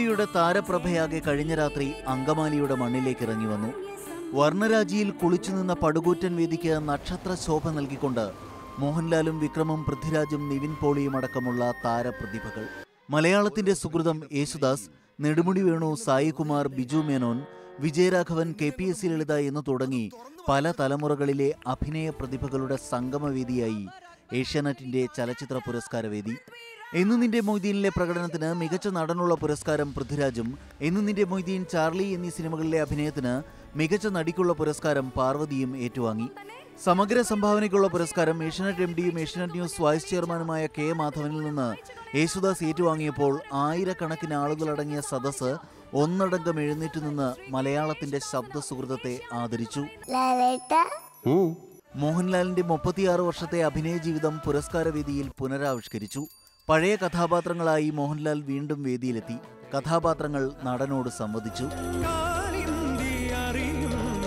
സിനിമയുടെ താരപ്രഭയാകെ കഴിഞ്ഞ രാത്രി അങ്കമാലിയുടെ മണ്ണിലേക്ക് ഇറങ്ങി വന്നു വർണ്ണരാജിയിൽ കുളിച്ചു നിന്ന പടുകൂറ്റൻ വേദിക്ക് നക്ഷത്ര ശോഭ നൽകിക്കൊണ്ട് മോഹൻലാലും വിക്രമും പൃഥ്വിരാജും നിവിൻ പോളിയും അടക്കമുള്ള താരപ്രതിഭകൾ മലയാളത്തിന്റെ സുഹൃതം യേശുദാസ് നെടുമുടി വേണു സായികുമാർ ബിജു മേനോൻ വിജയരാഘവൻ കെ പി എസ് സി ലളിത എന്നു തുടങ്ങി പല തലമുറകളിലെ അഭിനയ പ്രതിഭകളുടെ സംഗമവേദിയായി ഏഷ്യാനെറ്റിന്റെ ചലച്ചിത്ര പുരസ്കാരവേദി എന്നു നിന്റെ മൊയ്തീനിലെ പ്രകടനത്തിന് മികച്ച നടനുള്ള പുരസ്കാരം പൃഥ്വിരാജും എന്നു നിന്റെ മൊയ്തീൻ ചാർലി എന്നീ സിനിമകളിലെ അഭിനയത്തിന് മികച്ച നടിക്കുള്ള പുരസ്കാരം പാർവതിയും ഏറ്റുവാങ്ങി സമഗ്ര സംഭാവനയ്ക്കുള്ള പുരസ്കാരം ഏഷ്യനെറ്റ് എം ഡിയും ഏഷ്യനെറ്റ് ന്യൂസ് വൈസ് ചെയർമാനുമായ കെ മാധവനിൽ നിന്ന് യേശുദാസ് ഏറ്റുവാങ്ങിയപ്പോൾ ആയിരക്കണക്കിന് ആളുകളടങ്ങിയ സദസ്സ് ഒന്നടങ്കം എഴുന്നേറ്റ് നിന്ന് മലയാളത്തിന്റെ ശബ്ദ സുഹൃതത്തെ ആദരിച്ചു ലാലേട്ട മോഹൻലാലിന്റെ മുപ്പത്തിയാറ് വർഷത്തെ അഭിനയ ജീവിതം പുരസ്കാരവേദിയിൽ പുനരാവിഷ്കരിച്ചു പഴയ കഥാപാത്രങ്ങളായി മോഹൻലാൽ വീണ്ടും വേദിയിലെത്തി കഥാപാത്രങ്ങൾ നടനോട് സംവദിച്ചു കാളിന്തി അറിയുന്ന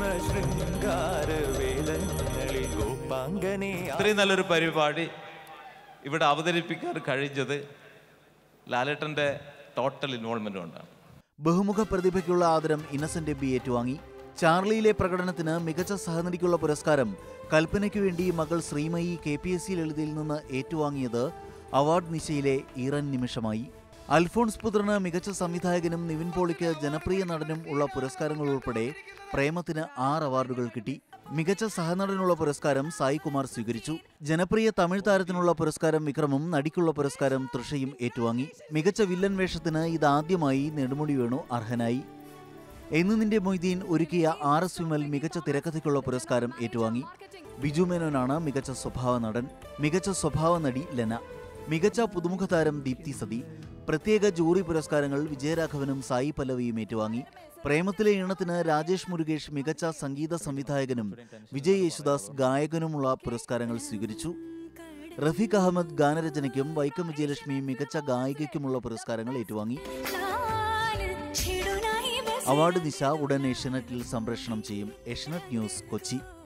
ശൃംഗാരവേദങ്ങളിൽ ഗോപാംഗനെ ഇത്രയും നല്ലൊരു പരിപാടി ഇവിടെ അവതരിപ്പിക്കാൻ കഴിഞ്ഞത് ലാലേട്ടൻ്റെ ടോട്ടൽ ഇൻവോൾവ്മെൻ്റ് കൊണ്ടാണ് ബഹുമുഖ പ്രതിഭയ്ക്കുള്ള ആദരം ഇന്നസെന്റ് എബി ഏറ്റുവാങ്ങി ചാർലിയിലെ പ്രകടനത്തിന് മികച്ച സഹനടിക്കുള്ള പുരസ്കാരം കൽപ്പനയ്ക്കു വേണ്ടി മകൾ ശ്രീമയി കെ പി എസ് സി ലളിതയിൽ നിന്ന് ഏറ്റുവാങ്ങിയത് അവാർഡ് നിശയിലെ ഈറൻ നിമിഷമായി അൽഫോൺസ് പുത്രന് മികച്ച സംവിധായകനും നിവിൻ പോളിക്ക് ജനപ്രിയ നടനും ഉള്ള പുരസ്കാരങ്ങൾ ഉൾപ്പെടെ പ്രേമത്തിന് ആറ് അവാർഡുകൾ കിട്ടി മികച്ച സഹനടനുള്ള പുരസ്കാരം സായി കുമാർ സ്വീകരിച്ചു ജനപ്രിയ തമിഴ് താരത്തിനുള്ള പുരസ്കാരം വിക്രമും നടിക്കുള്ള പുരസ്കാരം തൃഷയും ഏറ്റുവാങ്ങി മികച്ച വില്ലൻ വേഷത്തിന് ഇതാദ്യമായി നെടുമുടി വേണു അർഹനായി എന്ന് നിന്റെ മൊയ്തീൻ ഒരുക്കിയ ആർ എസ് വിമൽ മികച്ച തിരക്കഥയ്ക്കുള്ള പുരസ്കാരം ഏറ്റുവാങ്ങി ബിജു മേനോനാണ് മികച്ച സ്വഭാവ നടൻ മികച്ച സ്വഭാവ നടി ലെന മികച്ച പുതുമുഖ താരം ദീപ്തി സതി പ്രത്യേക ജൂറി പുരസ്കാരങ്ങൾ വിജയരാഘവനും സായി പല്ലവിയും ഏറ്റുവാങ്ങി പ്രേമത്തിലെ ഈണത്തിന് രാജേഷ് മുരുകേഷ് മികച്ച സംഗീത സംവിധായകനും വിജയ് യേശുദാസ് ഗായകനുമുള്ള പുരസ്കാരങ്ങൾ സ്വീകരിച്ചു റഫീഖ് അഹമ്മദ് ഗാനരചനയ്ക്കും വൈക്കം വിജയലക്ഷ്മി മികച്ച ഗായികയ്ക്കുമുള്ള പുരസ്കാരങ്ങൾ ഏറ്റുവാങ്ങി അവാർഡ് നിശ ഉടൻ ഏഷ്യനെറ്റിൽ സംപ്രേഷണം ചെയ്യും ഏഷ്യനെറ്റ് ന്യൂസ് കൊച്ചി